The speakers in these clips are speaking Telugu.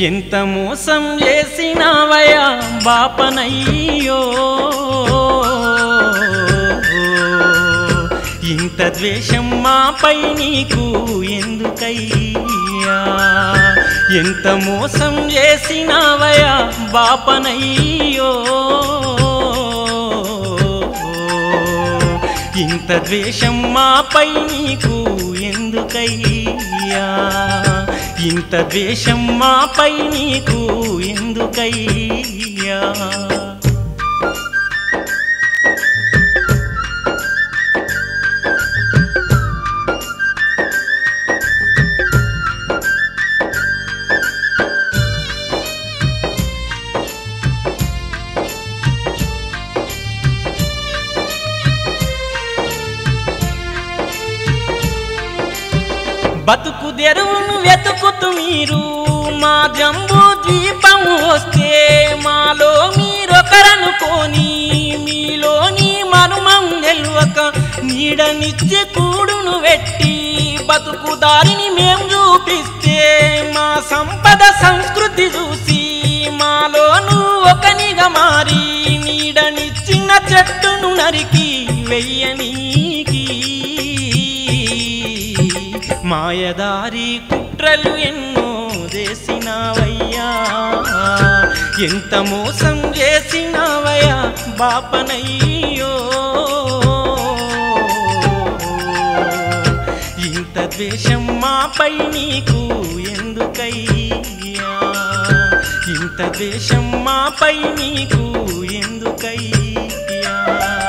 ఎంత మోసం చేసినావయా బాపనయ్యో ఇంత ద్వేషం మాపై నీకు ఎందుకయ్యా ఎంత మోసం చేసినావయా బాపనయ్యో ఇంత ద్వేషం మాపై నీకు ఎందుకయ్యా ఇంత ద్వేషం మాపై నీకు ఎందుకయ్యా బతుకు తెరువును వెతుకుతూ మీరు మా జంబూ ద్వీపం వస్తే మాలో మీరొకరనుకోని మీలోని మనుమం నిల్వక నీడనిచ్చే కూడును వెట్టి బతుకు దారిని మేం చూపిస్తే మా సంపద సంస్కృతి చూసి మాలో నువ్వు ఒకనిగా మారి నీడనిచ్చిన చెట్టును నరికి వెయ్యనీకి మాయదారి కుట్రలు ఎన్నో చేసినావయ్యా ఎంత మోసం చేసినావయ్యా బాపనయ్యో ఇంత ద్వేషం మాపై నీకు ఎందుకయ్యా ఇంత ద్వేషం మాపై నీకు ఎందుకయ్యా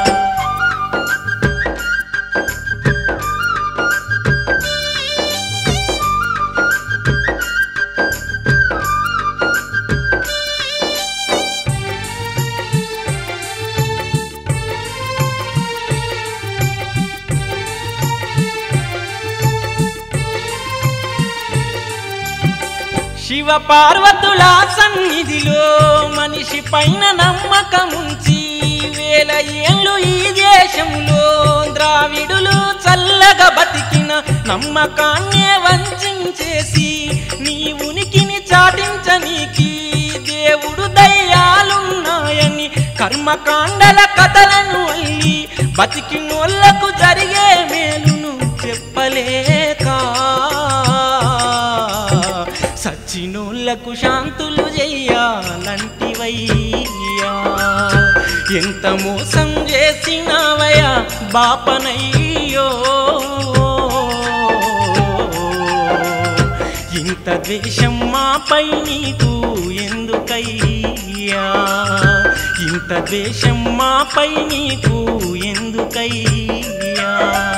శివ పార్వతుల సన్నిధిలో మనిషి పైన నమ్మకముంచి వేల ఏళ్ళు ఈ దేశంలో ద్రావిడులు చల్లగా బతికిన నమ్మకాన్నే వంచేసి నీ ఉనికిని చాటించనీకి దేవుడు దయ్యాలున్నాయని కర్మకాండల కథలను అల్లి బతికినోళ్లకు జరిగే మేలును చెప్పలేక సచ్చినోళ్లకు శాంతులు చెయ్యాలంటివయ్యా ఎంత మోసం చేసినావయ్యా బాపనయ్యో ఇంత ద్వేషం మాపై నీకు ఎందుకయ్యా ఇంత ద్వేషం మాపై నీకు ఎందుకయ్యా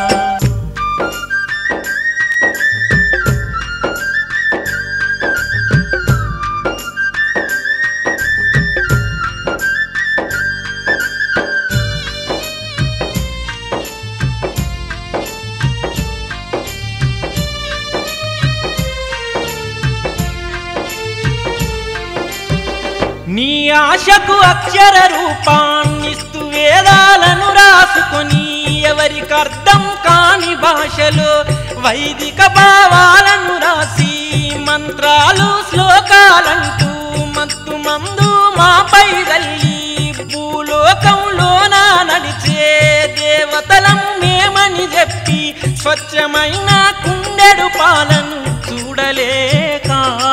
నీ ఆశకు అక్షర రూపాన్నిస్తూ వేదాలను రాసుకొని ఎవరికి అర్థం కాని భాషలో వైదిక భావాలను రాసి మంత్రాలు శ్లోకాలంటూ మత్తు మందు మాపై తల్లి భూలోకంలోన నడిచే దేవతలం మేమని చెప్పి స్వచ్ఛమైన కుండెడు పాలను చూడలేక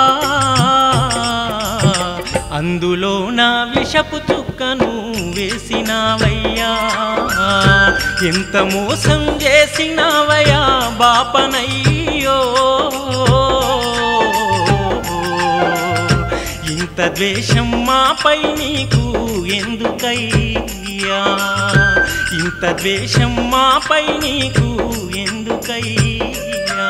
అందులో నా విషపు చుక్కను వేసినావయ్యా ఎంత మోసం చేసినావయ్యా బాపనయ్యో ఇంత ద్వేషం మాపై నీకు ఎందుకయ్యా ఇంత ద్వేషం మాపై నీకు ఎందుకయ్యా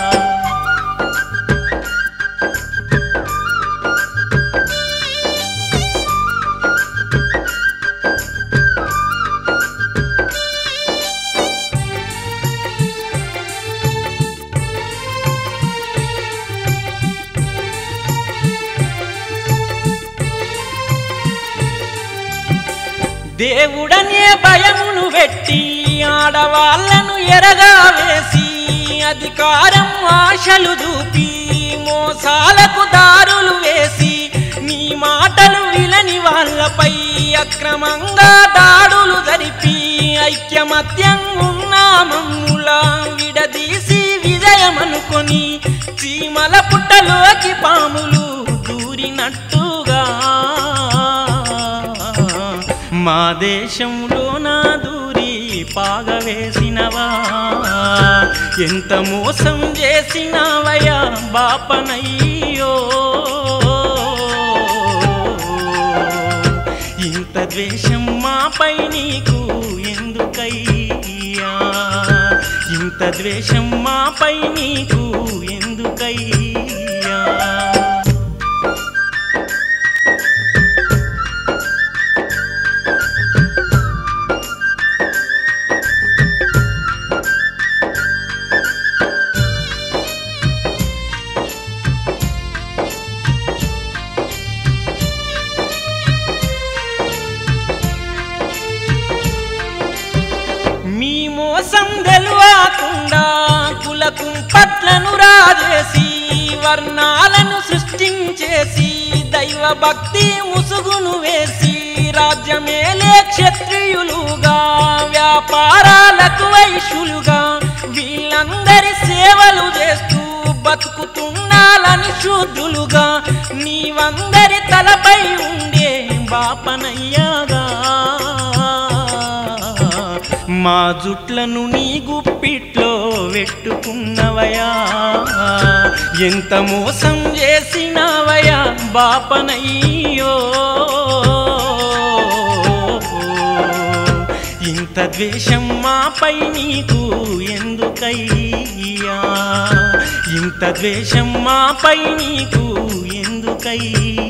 దేవుడనే భయమును పెట్టి ఆడవాళ్లను ఎరగా వేసి అధికారం ఆశలు చూపి మోసాలకు దారులు వేసి క్రమంగా దాడులు జరిపి ఐక్యమత్యం ఉన్నామమ్ముల విడదీసి విజయమనుకొని చీమల పుట్టలోకి పాములు దూరినట్టుగా మా దేశంలో నా దూరి పాగవేసినవా ఎంత మోసం చేసినవయ్యా బాపనయ్యో ఇంత ద్వేషం మాపై నీకు ఎందుకయ్యా ఇంత ద్వేషం మాపై నీకు ఎందుకయ్యా మీ మోసం తెలవకుండా కులకు పట్లను రాజేసి వర్ణాలను సృష్టించేసి దైవ భక్తి ముసుగును వేసి రాజ్యమేలే క్షత్రియులుగా వ్యాపారాలకు వైశ్యులుగా వీళ్ళందరి సేవలు చేస్తూ బతుకుతుండాలని శూద్రులుగా నీవందరి తలపై ఉండే బాపనయ్యాగా మా జుట్లను నీ గుప్పిట్లో పెట్టుకున్నవయా ఎంత మోసం చేసినవయా బాపనయ్యో ఇంత ద్వేషం మాపై నీకు ఎందుకయ్యా ఇంత ద్వేషం మాపై నీకు ఎందుకయ్యా